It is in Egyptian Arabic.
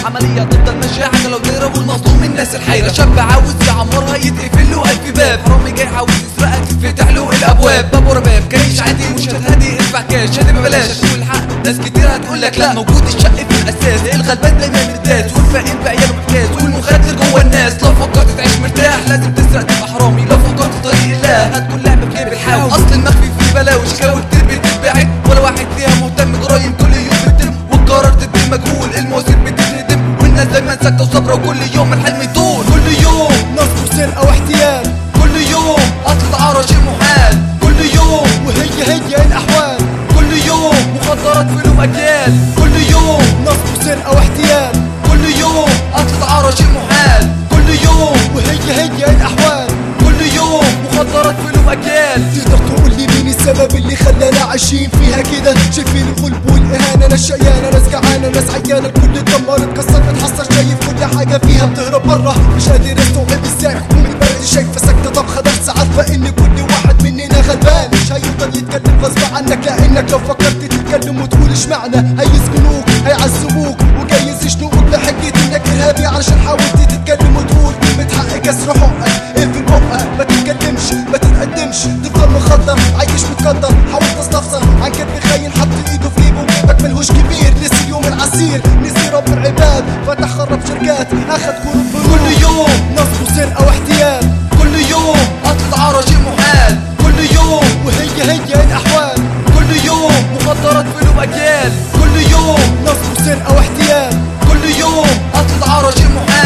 العملية تفضل ماشية حاجة لو دايرة والمظلوم الناس الحيرة شاب عاوز يعمرها يتقفل له ألف باب حرامي جاي عاوز يسرقك تتفتح له الأبواب باب ورا باب كريش عادي مش هتهدي ادفع كاش هادي ببلاش هتقول الحق ناس كتير هتقول لك لا موجود الشق في الأساس الغلبان دايما مرتاز والفقير بعياله محتاج والمخدر جوه الناس لو فكرت تعيش مرتاح لازم تسرق تبقى حرامي لو فكرت طريق الله هتكون لعبة بجيب الحاوي أصل المخفي فيه بلاوي شكاوي كتير بتتبعت ولا واحد فيها مهتم جرايم كل يوم بتتم والقرار ضد المجهول المواسير بتتهدم والناس دايما ساكتة وصابرة وكل يوم الحلم يطول كل يوم نصب وسرقة واحتيال كل يوم قتل تعارض شيء محال كل يوم وهي هي الأحوال كل يوم مخدرات في قلوب أجيال كل يوم نصب وسرقة واحتيال كل يوم قتل تعارض شيء محال كل يوم وهي هي الأحوال كل يوم مخدرات في قلوب أجيال تقدر تقول لي مين السبب اللي خلانا عايشين فيها كده شايفين الغلب والإهانة ناس شقيانة ناس جعانة ناس عيانة الكل اتدمر اتكسر اتحسر شايف كل حاجة فيها بتهرب برا مش قادر استوعب ازاي حكومة البلد شايفة ساكتة طبخة درس عارفة ان كل واحد مننا غلبان مش هيقدر يتكلم غصب عنك لانك لو فكرت تتكلم وتقول اشمعنى هيسجنوك هيعذبوك وجايز يشنقوك لحجة انك ارهابي علشان حاولت تتكلم وتقول كلمة حق كسر حقك اقفل بقك ما تتكلمش ما تتقدمش تفضل مخدر عايش متقدر حاولت استفسر عن كذب خاين حط ايده في جيبه جيبك ملهوش كبير نسي اليوم العسير نسي رب العباد فتح خرب شركات اخد قروض بنوك كل يوم نصب وسرقة واحتيال كل يوم قتل تعارض شيء محال كل يوم وهي هي الأحوال كل يوم مخدرات في قلوب أجيال كل يوم نصب وسرقة واحتيال كل يوم قتل تعارض شيء محال